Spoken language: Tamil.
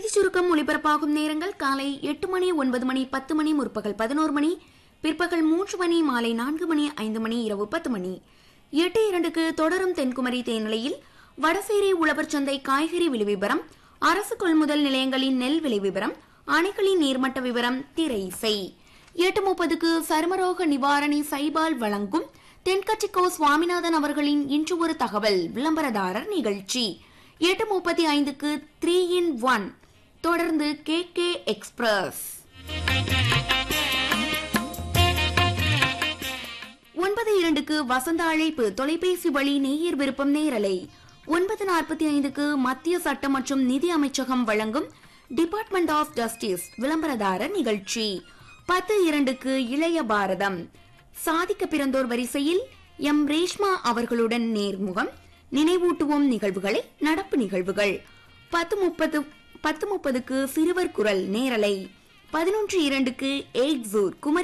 செய்தி சுருக்கம் ஒளிபரப்பாகும் நேரங்கள் காலை எட்டு மணி ஒன்பது மணி பத்து மணி முற்பகல் பதினோரு மணி பிற்பகல் மூன்று மணி மாலை நான்கு மணி ஐந்து மணி இரவு பத்து மணி எட்டு இரண்டுக்கு தொடரும் தென்குமரி தேனிலையில் வடசேரி உழவர் சந்தை காய்கறி விலை விவரம் அரசு கொள்முதல் நிலையங்களின் நெல் விலை விவரம் அணைகளின் நீர்மட்ட விவரம் திரை இசை எட்டு முப்பதுக்கு சருமரோக நிவாரணி சைபால் வழங்கும் தென்கட்சிக்கோ சுவாமிநாதன் அவர்களின் இன்று ஒரு தகவல் விளம்பரதாரர் நிகழ்ச்சி எட்டு முப்பத்தி ஐந்துக்கு த்ரீ இன் ஒன் தொடர்ந்து கே கே எக்ஸ்பிரஸ் ஒன்பது இரண்டுக்கு வசந்த அழைப்பு தொலைபேசி வழி நேயர் விருப்பம் நேரலை ஒன்பது நாற்பத்தி ஐந்துக்கு மத்திய சட்டம் மற்றும் நிதி அமைச்சகம் வழங்கும் டிபார்ட்மெண்ட் ஆஃப் ஜஸ்டிஸ் விளம்பரதாரர் நிகழ்ச்சி பத்து இரண்டுக்கு இளைய பாரதம் சாதிக்க பிறந்தோர் வரிசையில் எம் ரேஷ்மா அவர்களுடன் நேர்முகம் நினைவூட்டுவோம் நிகழ்வுகளை நடப்பு நிகழ்வுகள் பத்து முப்பது பத்து முப்பதுக்கு சிறுவர் குரல் நேரலை பதினொன்று இரண்டுக்கு எய்ட்ஸூர் குமரி